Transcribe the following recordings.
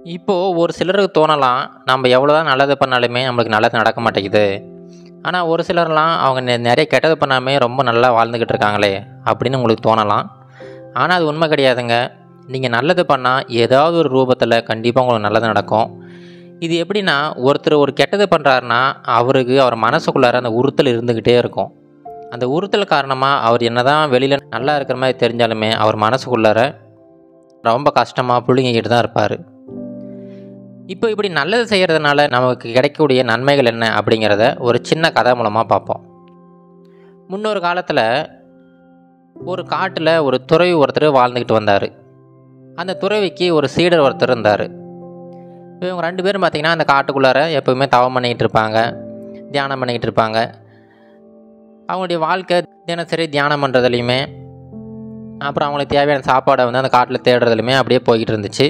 இப்போது ஒரு சிலருக்கு தோணலாம் நம்ம எவ்வளோ தான் நல்லது பண்ணாலுமே நம்மளுக்கு நல்லது நடக்க மாட்டேங்குது ஆனால் ஒரு சிலர்லாம் அவங்க நெ- நிறைய கெட்டது பண்ணாமே ரொம்ப நல்லா வாழ்ந்துக்கிட்டு இருக்காங்களே அப்படின்னு உங்களுக்கு தோணலாம் ஆனால் அது உண்மை கிடையாதுங்க நீங்கள் நல்லது பண்ணால் ஏதாவது ஒரு ரூபத்தில் கண்டிப்பாக உங்களுக்கு நல்லது நடக்கும் இது எப்படின்னா ஒருத்தர் ஒரு கெட்டது பண்ணுறாருன்னா அவருக்கு அவர் மனசுக்குள்ளார அந்த உறுத்தல் இருந்துக்கிட்டே இருக்கும் அந்த உறுத்தல் காரணமாக அவர் என்னதான் வெளியில் நல்லா இருக்கிற மாதிரி தெரிஞ்சாலுமே அவர் மனசுக்குள்ளார ரொம்ப கஷ்டமாக புழுங்கிக்கிட்டு தான் இருப்பார் இப்போ இப்படி நல்லது செய்கிறதுனால நமக்கு கிடைக்கக்கூடிய நன்மைகள் என்ன அப்படிங்கிறத ஒரு சின்ன கதை மூலமாக பார்ப்போம் முன்னொரு காலத்தில் ஒரு காட்டில் ஒரு துறவி ஒருத்தர் வாழ்ந்துக்கிட்டு வந்தார் அந்த துறவிக்கு ஒரு சீடர் ஒருத்தர் இருந்தார் இவங்க ரெண்டு பேரும் பார்த்திங்கன்னா அந்த காட்டுக்குள்ளார எப்போவுமே தவம் பண்ணிக்கிட்டு இருப்பாங்க தியானம் பண்ணிக்கிட்டு இருப்பாங்க அவங்களுடைய வாழ்க்கை தினசரி தியானம் பண்ணுறதுலையுமே அப்புறம் அவங்களுக்கு தேவையான சாப்பாடை வந்து அந்த காட்டில் தேடுறதுலையுமே அப்படியே போய்கிட்டு இருந்துச்சு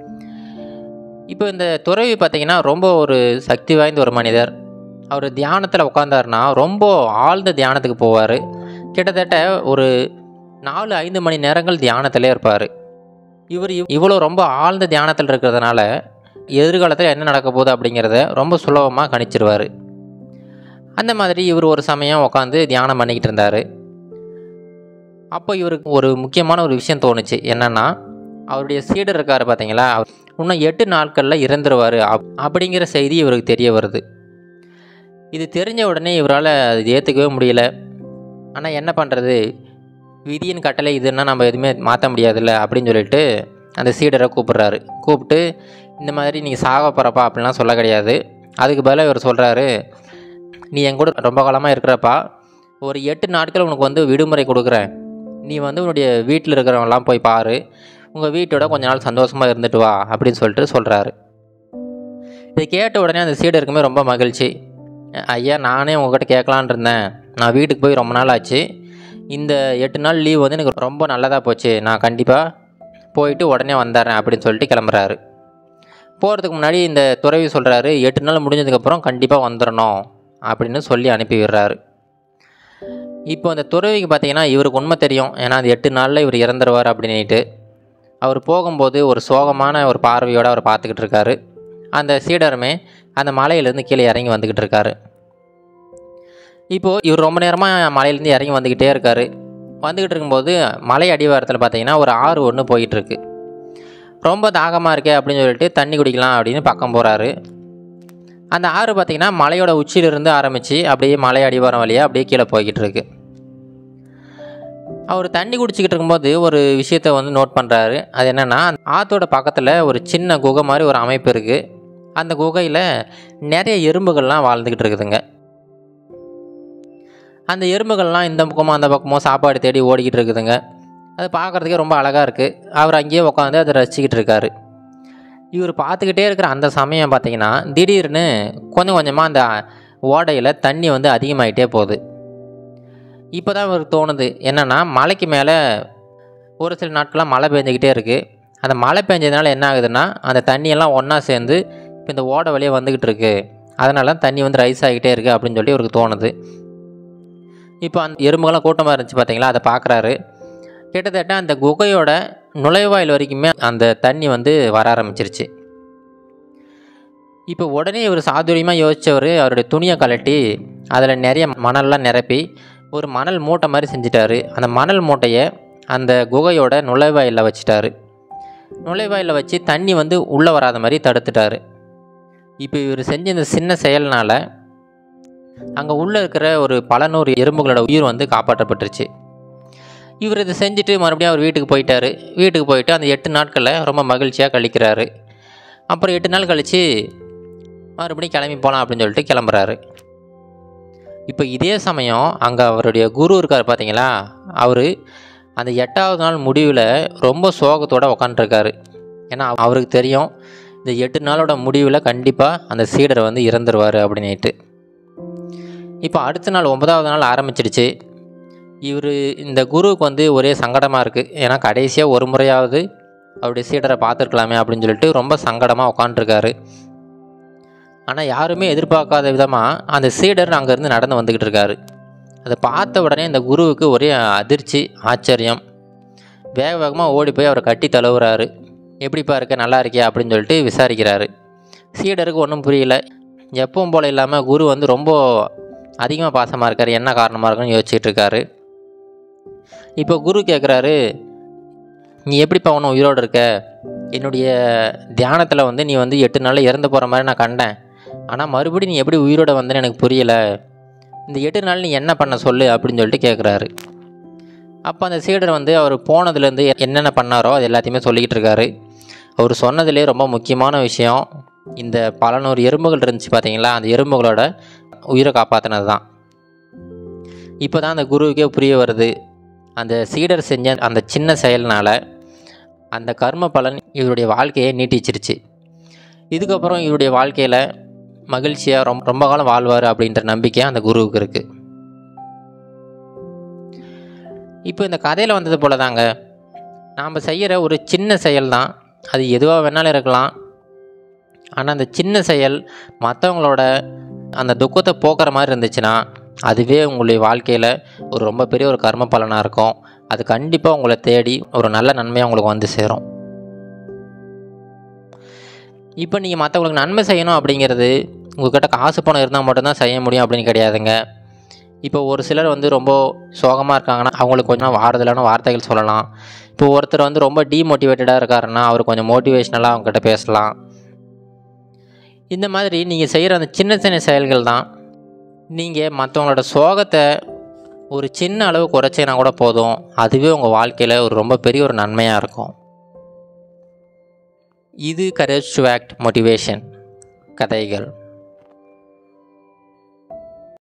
இப்போ இந்த துறவி பார்த்திங்கன்னா ரொம்ப ஒரு சக்தி வாய்ந்த ஒரு மனிதர் அவர் தியானத்தில் உட்காந்தாருன்னா ரொம்ப ஆழ்ந்த தியானத்துக்கு போவார் கிட்டத்தட்ட ஒரு நாலு ஐந்து மணி நேரங்கள் தியானத்திலே இருப்பார் இவர் இவ்- இவ்வளோ ரொம்ப ஆழ்ந்த தியானத்தில் இருக்கிறதுனால எதிர்காலத்தில் என்ன நடக்க போகுது அப்படிங்கிறத ரொம்ப சுலபமாக கணிச்சிருவார் அந்த மாதிரி இவர் ஒரு சமயம் உட்காந்து தியானம் பண்ணிக்கிட்டு இருந்தார் அப்போ இவருக்கு ஒரு முக்கியமான ஒரு விஷயம் தோணுச்சு என்னென்னா அவருடைய சீடர் இருக்கார் பார்த்தீங்களா அவர் இன்னும் எட்டு நாட்களில் இறந்துருவார் அப் அப்படிங்கிற செய்தி இவருக்கு தெரிய வருது இது தெரிஞ்ச உடனே இவரால் அது ஏற்றுக்கவே முடியல ஆனால் என்ன பண்ணுறது விதியின் கட்டளை இதுன்னா நம்ம எதுவுமே மாற்ற முடியாதுல்ல அப்படின்னு சொல்லிட்டு அந்த சீடரை கூப்பிட்றாரு கூப்பிட்டு இந்த மாதிரி நீங்கள் சாக போகிறப்பா அப்படிலாம் சொல்ல கிடையாது அதுக்கு பதிலாக இவர் சொல்கிறாரு நீ என் கூட ரொம்ப காலமாக இருக்கிறப்பா ஒரு எட்டு நாட்கள் உனக்கு வந்து விடுமுறை கொடுக்குறேன் நீ வந்து உன்னுடைய வீட்டில் இருக்கிறவங்கலாம் போய் பாரு உங்கள் வீட்டோட கொஞ்ச நாள் சந்தோஷமாக இருந்துட்டு வா அப்படின்னு சொல்லிட்டு சொல்கிறாரு இதை கேட்ட உடனே அந்த சீடருக்குமே ரொம்ப மகிழ்ச்சி ஐயா நானே உங்ககிட்ட கேட்கலான் இருந்தேன் நான் வீட்டுக்கு போய் ரொம்ப நாள் ஆச்சு இந்த எட்டு நாள் லீவ் வந்து எனக்கு ரொம்ப நல்லதாக போச்சு நான் கண்டிப்பாக போயிட்டு உடனே வந்துடுறேன் அப்படின்னு சொல்லிட்டு கிளம்புறாரு போகிறதுக்கு முன்னாடி இந்த துறவி சொல்கிறாரு எட்டு நாள் முடிஞ்சதுக்கப்புறம் கண்டிப்பாக வந்துடணும் அப்படின்னு சொல்லி அனுப்பி விடுறாரு இப்போ அந்த துறவிக்கு பார்த்தீங்கன்னா இவருக்கு உண்மை தெரியும் ஏன்னா அந்த எட்டு நாளில் இவர் இறந்துருவார் அப்படின்னுட்டு அவர் போகும்போது ஒரு சோகமான ஒரு பார்வையோடு அவர் பார்த்துக்கிட்டு இருக்காரு அந்த சீடருமே அந்த மலையிலேருந்து கீழே இறங்கி வந்துக்கிட்டு இருக்காரு இப்போது இவர் ரொம்ப நேரமாக மலையிலேருந்து இறங்கி வந்துக்கிட்டே இருக்காரு வந்துக்கிட்டு இருக்கும்போது மலை அடிவாரத்தில் பார்த்தீங்கன்னா ஒரு ஆறு ஒன்று போயிட்டுருக்கு ரொம்ப தாகமாக இருக்கே அப்படின்னு சொல்லிட்டு தண்ணி குடிக்கலாம் அப்படின்னு பக்கம் போகிறாரு அந்த ஆறு பார்த்திங்கன்னா மலையோட உச்சியிலிருந்து ஆரம்பித்து அப்படியே மலை அடிவாரம் வழியாக அப்படியே கீழே போய்கிட்டு இருக்கு அவர் தண்ணி குடிச்சிக்கிட்டு இருக்கும்போது ஒரு விஷயத்தை வந்து நோட் பண்ணுறாரு அது என்னென்னா ஆற்றோட பக்கத்தில் ஒரு சின்ன குகை மாதிரி ஒரு அமைப்பு இருக்குது அந்த குகையில் நிறைய எறும்புகள்லாம் வாழ்ந்துக்கிட்டு இருக்குதுங்க அந்த எறும்புகள்லாம் இந்த பக்கமோ அந்த பக்கமோ சாப்பாடு தேடி ஓடிக்கிட்டு இருக்குதுங்க அது பார்க்குறதுக்கே ரொம்ப அழகாக இருக்குது அவர் அங்கேயே உட்காந்து அதை ரசிச்சுக்கிட்டு இருக்காரு இவர் பார்த்துக்கிட்டே இருக்கிற அந்த சமயம் பார்த்தீங்கன்னா திடீர்னு கொஞ்சம் கொஞ்சமாக அந்த ஓடையில் தண்ணி வந்து அதிகமாகிட்டே போகுது இப்போ தான் இவருக்கு தோணுது என்னென்னா மலைக்கு மேலே ஒரு சில நாட்களாக மழை பெஞ்சிக்கிட்டே இருக்குது அந்த மழை பெஞ்சதுனால என்ன ஆகுதுன்னா அந்த தண்ணியெல்லாம் ஒன்றா சேர்ந்து இப்போ இந்த ஓடை வழியாக வந்துக்கிட்டு இருக்கு அதனால தான் தண்ணி வந்து ரைஸ் ஆகிட்டே இருக்குது அப்படின்னு சொல்லி இவருக்கு தோணுது இப்போ அந்த எறும்புகள்லாம் கூட்டமாக இருந்துச்சு பார்த்தீங்களா அதை பார்க்குறாரு கிட்டத்தட்ட அந்த குகையோட நுழைவாயில் வரைக்குமே அந்த தண்ணி வந்து வர ஆரம்பிச்சிருச்சு இப்போ உடனே இவர் சாதுரியமாக யோசித்தவர் அவருடைய துணியை கழட்டி அதில் நிறைய மணல்லாம் நிரப்பி ஒரு மணல் மூட்டை மாதிரி செஞ்சிட்டாரு அந்த மணல் மூட்டையை அந்த குகையோட நுழைவாயிலில் வச்சிட்டாரு நுழைவாயிலில் வச்சு தண்ணி வந்து உள்ளே வராத மாதிரி தடுத்துட்டாரு இப்போ இவர் செஞ்ச இந்த சின்ன செயல்னால் அங்கே உள்ளே இருக்கிற ஒரு பல நூறு எறும்புகளோட உயிர் வந்து காப்பாற்றப்பட்டுருச்சு இவர் இதை செஞ்சுட்டு மறுபடியும் அவர் வீட்டுக்கு போயிட்டாரு வீட்டுக்கு போயிட்டு அந்த எட்டு நாட்களில் ரொம்ப மகிழ்ச்சியாக கழிக்கிறாரு அப்புறம் எட்டு நாள் கழித்து மறுபடியும் கிளம்பி போகலாம் அப்படின்னு சொல்லிட்டு கிளம்புறாரு இப்போ இதே சமயம் அங்கே அவருடைய குரு இருக்கார் பார்த்தீங்களா அவர் அந்த எட்டாவது நாள் முடிவில் ரொம்ப சோகத்தோடு உக்காண்ட்ருக்காரு ஏன்னா அவருக்கு தெரியும் இந்த எட்டு நாளோட முடிவில் கண்டிப்பாக அந்த சீடர் வந்து இறந்துருவார் அப்படின்னுட்டு இப்போ அடுத்த நாள் ஒன்பதாவது நாள் ஆரம்பிச்சிடுச்சு இவர் இந்த குருவுக்கு வந்து ஒரே சங்கடமாக இருக்குது ஏன்னா கடைசியாக ஒரு முறையாவது அவருடைய சீடரை பார்த்துருக்கலாமே அப்படின்னு சொல்லிட்டு ரொம்ப சங்கடமாக உட்காண்ட்ருக்காரு ஆனால் யாருமே எதிர்பார்க்காத விதமாக அந்த சீடர் அங்கேருந்து நடந்து வந்துக்கிட்டு இருக்காரு அதை பார்த்த உடனே இந்த குருவுக்கு ஒரே அதிர்ச்சி ஆச்சரியம் வேக வேகமாக ஓடி போய் அவரை கட்டி தழுவுறாரு எப்படிப்பா இருக்க நல்லா இருக்கியா அப்படின்னு சொல்லிட்டு விசாரிக்கிறாரு சீடருக்கு ஒன்றும் புரியல எப்பவும் போல் இல்லாமல் குரு வந்து ரொம்ப அதிகமாக பாசமாக இருக்கார் என்ன காரணமாக இருக்குன்னு யோசிச்சுட்டு இருக்காரு இப்போ குரு கேட்குறாரு நீ எப்படிப்பா ஒன்று உயிரோடு இருக்க என்னுடைய தியானத்தில் வந்து நீ வந்து எட்டு நாளில் இறந்து போகிற மாதிரி நான் கண்டேன் ஆனால் மறுபடியும் நீ எப்படி உயிரோட வந்தேன்னு எனக்கு புரியல இந்த எட்டு நாள் நீ என்ன பண்ண சொல்லு அப்படின்னு சொல்லிட்டு கேட்குறாரு அப்போ அந்த சீடர் வந்து அவர் போனதுலேருந்து என்னென்ன பண்ணாரோ அது எல்லாத்தையுமே சொல்லிக்கிட்டு இருக்காரு அவர் சொன்னதுலேயே ரொம்ப முக்கியமான விஷயம் இந்த பல நூறு எறும்புகள் இருந்துச்சு பார்த்தீங்களா அந்த எறும்புகளோட உயிரை காப்பாற்றினது தான் இப்போ தான் அந்த குருவுக்கே புரிய வருது அந்த சீடர் செஞ்ச அந்த சின்ன செயல்னால் அந்த கர்ம பலன் இவருடைய வாழ்க்கையை நீட்டிச்சிருச்சு இதுக்கப்புறம் இவருடைய வாழ்க்கையில் மகிழ்ச்சியாக ரொம்ப ரொம்ப காலம் வாழ்வார் அப்படின்ற நம்பிக்கை அந்த குருவுக்கு இருக்குது இப்போ இந்த கதையில் வந்தது போல தாங்க நாம் செய்கிற ஒரு சின்ன செயல் தான் அது எதுவாக வேணாலும் இருக்கலாம் ஆனால் அந்த சின்ன செயல் மற்றவங்களோட அந்த துக்கத்தை போக்குற மாதிரி இருந்துச்சுன்னா அதுவே உங்களுடைய வாழ்க்கையில் ஒரு ரொம்ப பெரிய ஒரு கர்ம பலனாக இருக்கும் அது கண்டிப்பாக உங்களை தேடி ஒரு நல்ல நன்மையாக உங்களுக்கு வந்து சேரும் இப்போ நீங்கள் மற்றவங்களுக்கு நன்மை செய்யணும் அப்படிங்கிறது உங்கள்கிட்ட காசு பணம் இருந்தால் மட்டும்தான் செய்ய முடியும் அப்படின்னு கிடையாதுங்க இப்போ ஒரு சிலர் வந்து ரொம்ப சோகமாக இருக்காங்கன்னா அவங்களுக்கு கொஞ்சம் ஆறுதலான வார்த்தைகள் சொல்லலாம் இப்போ ஒருத்தர் வந்து ரொம்ப டீமோட்டிவேட்டடாக இருக்காருன்னா அவர் கொஞ்சம் மோட்டிவேஷ்னலாக அவங்ககிட்ட பேசலாம் இந்த மாதிரி நீங்கள் செய்கிற அந்த சின்ன சின்ன செயல்கள் தான் நீங்கள் மற்றவங்களோட சோகத்தை ஒரு சின்ன அளவு குறைச்சினா கூட போதும் அதுவே உங்கள் வாழ்க்கையில் ஒரு ரொம்ப பெரிய ஒரு நன்மையாக இருக்கும் இது கரேஜ் டு ஆக்ட் மோட்டிவேஷன் கதைகள்